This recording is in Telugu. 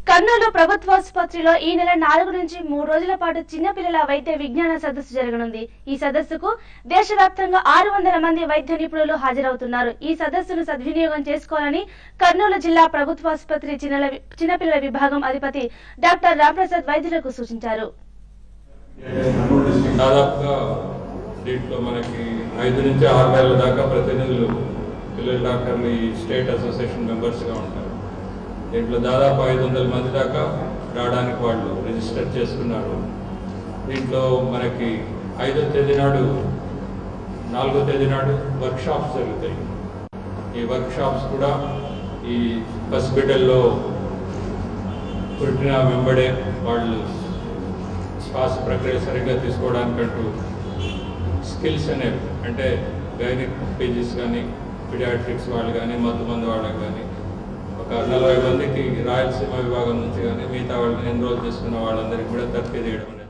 కర్నూలు ప్రభుత్వాసుపత్రిలో ఈ నెల నాలుగు నుంచి మూడు రోజుల పాటు చిన్నపిల్లల వైద్య విజ్ఞాన సదస్సు జరగనుంది ఈ సదస్సుకు దేశవ్యాప్తంగా ఆరు వందల మంది వైద్య నిపుణులు హాజరవుతున్నారు ఈ సదస్సును సద్వినియోగం చేసుకోవాలని కర్నూలు జిల్లా ప్రభుత్వాసుపత్రి చిన్నల చిన్నపిల్లల విభాగం అధిపతి డాక్టర్ రాంప్రసాద్ వైద్యులకు సూచించారు దాదాపుగా దీంట్లో మనకి ఐదు నుంచి ఆరు వేల దాకా ప్రతినిధులు పిల్లల డాక్టర్లు ఈ స్టేట్ అసోసియేషన్ మెంబర్స్గా ఉంటారు దీంట్లో దాదాపు ఐదు వందల మంది దాకా రావడానికి వాళ్ళు రిజిస్టర్ చేసుకున్నారు దీంట్లో మనకి ఐదో తేదీ నాడు నాలుగో తేదీ నాడు వర్క్ షాప్స్ జరుగుతాయి ఈ వర్క్ షాప్స్ కూడా ఈ హాస్పిటల్లో పుట్టిన వెంబడే వాళ్ళు శ్వాస ప్రక్రియ సరిగ్గా తీసుకోవడానికంటూ స్కిల్స్ అనేవి అంటే గైనిక్ పీజీస్ కానీ పిడియాట్రిక్స్ వాళ్ళు కానీ మత్తు మంది వాళ్ళకి కానీ ఒక నలభై మందికి రాయలసీమ విభాగం నుంచి కానీ మిగతా వాళ్ళని ఎన్రోల్ చేసుకున్న వాళ్ళందరికీ కూడా తర్ఫీ తీయడం అనేది